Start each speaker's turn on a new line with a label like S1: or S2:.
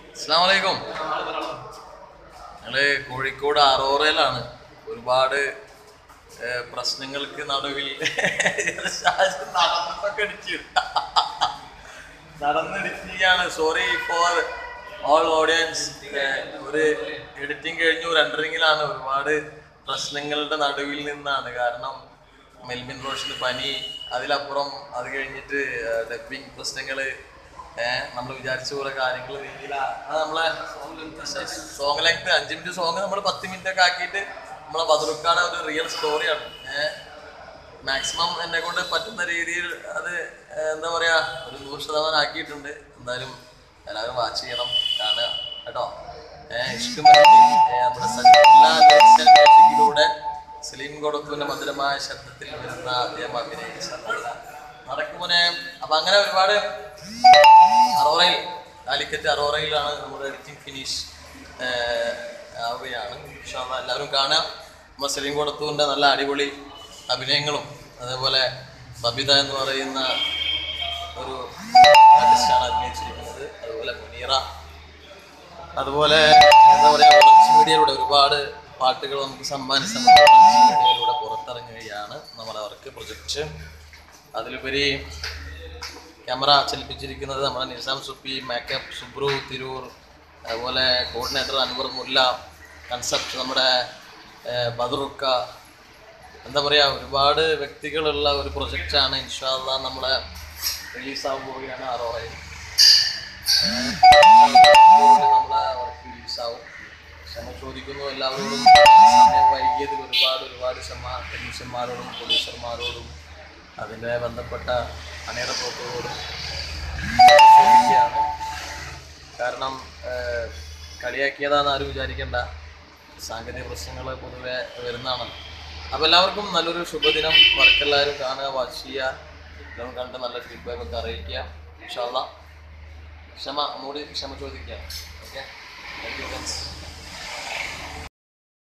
S1: അസ്സാം വലൈക്കും ഞങ്ങള് കോഴിക്കോട് അറോറയിലാണ് ഒരുപാട് ഏഹ്, പ്രശ്നങ്ങൾക്ക് നടുവിൽ ഷാജി നടന്നൊക്കെ അടിച്ചു നടന്നിടിക്കുകയാണ് സോറി ഫോർ ഓൾ ഓഡിയൻസ് ഒരു എഡിറ്റിംഗ് കഴിഞ്ഞു റെൻഡറിങ്ങിലാണ് ഒരുപാട് പ്രശ്നങ്ങളുടെ നടുവിൽ നിന്നാണ് കാരണം മെൽവിൻ റോഷന് പനി അതിലപ്പുറം അത് കഴിഞ്ഞിട്ട് ഡബിങ് പ്രശ്നങ്ങള് നമ്മൾ വിചാരിച്ച പോലെ കാര്യങ്ങൾ രീതിയില അത് നമ്മളെ സോങ് ലെങ്ത് അഞ്ച് മിനിറ്റ് സോങ് നമ്മൾ പത്ത് മിനിറ്റ് ഒക്കെ ആക്കിയിട്ട് നമ്മളെ ബദറുക്കാണ് ഒരു റിയൽ സ്റ്റോറിയാണ് ഏഹ് മാക്സിമം എന്നെ കൊണ്ട് പറ്റുന്ന രീതിയിൽ അത് ഏഹ്, എന്താ പറയാ ഒരു നൂറ് ശതമാനം ആക്കിയിട്ടുണ്ട് എന്തായാലും എല്ലാവരും വാച്ച് ചെയ്യണം കാണുക കേട്ടോ ഏഹ് ഇഷ്ടമായി നമ്മുടെ സജില്ലാ ജംഗ്ഷൻ മ്യൂസിക്കിലൂടെ സലീം കൊടുത്തുവിന്റെ മധുരമായ ശബ്ദത്തിൽ വരുന്ന അദ്ദേഹം അഭിനയിച്ച നടക്കുമോനെ അപ്പൊ അങ്ങനെ ഒരുപാട് അറോറയിൽ കാലിക്കറ്റ് അറോറയിലാണ് നമ്മുടെ എഡിറ്റിംഗ് ഫിനിഷ് ആവുകയാണ് ഇൻഷാ അള്ളാ എല്ലാവരും കാണാം നമ്മുടെ സലീം കൊടുത്തുവിൻ്റെ നല്ല അടിപൊളി അഭിനയങ്ങളും അതേപോലെ ബബിത എന്ന് പറയുന്ന ഒരു ആർട്ടിസ്റ്റാണ് അഭിനയിച്ചിരിക്കുന്നത് അതുപോലെ മുനീറ അതുപോലെ എന്താ പറയുക ഓറഞ്ച് മീഡിയയിലൂടെ ഒരുപാട് പാട്ടുകൾ നമുക്ക് സമ്മാനിച്ച നമ്മുടെ ഓറഞ്ച് മീഡിയയിലൂടെ പുറത്തിറങ്ങുകയാണ് നമ്മുടെ വർക്ക് പ്രൊജക്റ്റ് അതിലുപരി ക്യാമറ ചലിപ്പിച്ചിരിക്കുന്നത് നമ്മുടെ നിസാം സുപ്പി മേക്കപ്പ് സുബ്രു തിരൂർ അതുപോലെ കോർഡിനേറ്റർ അൻവർ മുല്ല കൺസെപ്റ്റ് നമ്മുടെ ഏഹ്, ബദറുക്ക എന്താ പറയുക ഒരുപാട് വ്യക്തികളുള്ള ഒരു പ്രൊജക്റ്റാണ് ഇൻഷാല്ല നമ്മളെ റിലീസാകാൻ പോവുകയാണ് അറോറയിൽ നമ്മളെ വർക്ക് റിലീസാവും ക്ഷമ ചോദിക്കുന്നു എല്ലാവരോടും സമയം വൈകിയതിൽ ഒരുപാട് ഒരുപാട് ക്ഷമ ടെക്നീഷ്യന്മാരോടും പ്രൊഡ്യൂസർമാരോടും അതിൻ്റെ ബന്ധപ്പെട്ട അണിയറ പ്രവർത്തകരോടും ചോദിക്കുകയാണ് കാരണം ഏഹ്, കളിയാക്കിയതാണെന്ന് ആരും വിചാരിക്കേണ്ട സാങ്കേതിക പ്രശ്നങ്ങൾ പൊതുവെ വരുന്നതാണല്ലോ അപ്പോൾ എല്ലാവർക്കും നല്ലൊരു ശുഭദിനം വർക്കെല്ലാവരും കാണുക വാച്ച് ചെയ്യുക എല്ലാവരും കണ്ട് നല്ല ഫീഡ്ബാക്ക് ഒക്കെ അറിയിക്കുക ഇൻഷാല്ല ക്ഷമ ഒന്നുകൂടി ക്ഷമ ചോദിക്കുക ഓക്കെ താങ്ക് യു ഫ്രണ്ട്സ്